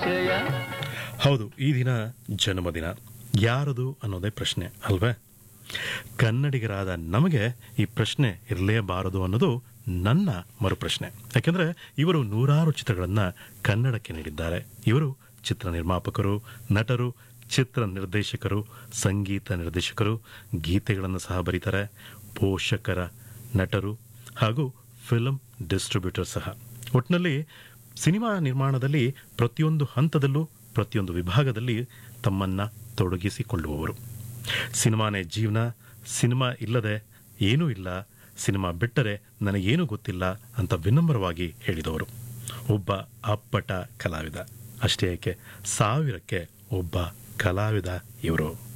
ಹೌದು ಈ ದಿನ ಜನ್ಮದಿನ ಯಾರದು ಅನ್ನೋದೇ ಪ್ರಶ್ನೆ ಅಲ್ವೇ ಕನ್ನಡಿಗರಾದ ನಮಗೆ ಈ ಪ್ರಶ್ನೆ ಇರಲೇಬಾರದು ಅನ್ನೋದು ನನ್ನ ಮರುಪ್ರಶ್ನೆ ಯಾಕೆಂದ್ರೆ ಇವರು ನೂರಾರು ಚಿತ್ರಗಳನ್ನ ಕನ್ನಡಕ್ಕೆ ನೀಡಿದ್ದಾರೆ ಇವರು ಚಿತ್ರ ನಿರ್ಮಾಪಕರು ನಟರು ಚಿತ್ರ ನಿರ್ದೇಶಕರು ಸಂಗೀತ ನಿರ್ದೇಶಕರು ಗೀತೆಗಳನ್ನು ಸಹ ಬರೀತಾರೆ ಪೋಷಕರ ನಟರು ಹಾಗೂ ಫಿಲ್ಮ್ ಡಿಸ್ಟ್ರಿಬ್ಯೂಟರ್ ಸಹ ಒಟ್ಟಿನಲ್ಲಿ ಸಿನಿಮಾ ನಿರ್ಮಾಣದಲ್ಲಿ ಪ್ರತಿಯೊಂದು ಹಂತದಲ್ಲೂ ಪ್ರತಿಯೊಂದು ವಿಭಾಗದಲ್ಲಿ ತಮ್ಮನ್ನ ತೊಡಗಿಸಿಕೊಳ್ಳುವವರು ಸಿನಿಮಾನೇ ಜೀವನ ಸಿನಿಮಾ ಇಲ್ಲದೆ ಏನೂ ಇಲ್ಲ ಸಿನಿಮಾ ಬಿಟ್ಟರೆ ನನಗೇನೂ ಗೊತ್ತಿಲ್ಲ ಅಂತ ವಿನಮ್ರವಾಗಿ ಹೇಳಿದವರು ಒಬ್ಬ ಅಪ್ಪಟ ಕಲಾವಿದ ಅಷ್ಟೇ ಏಕೆ ಸಾವಿರಕ್ಕೆ ಒಬ್ಬ ಕಲಾವಿದ ಇವರು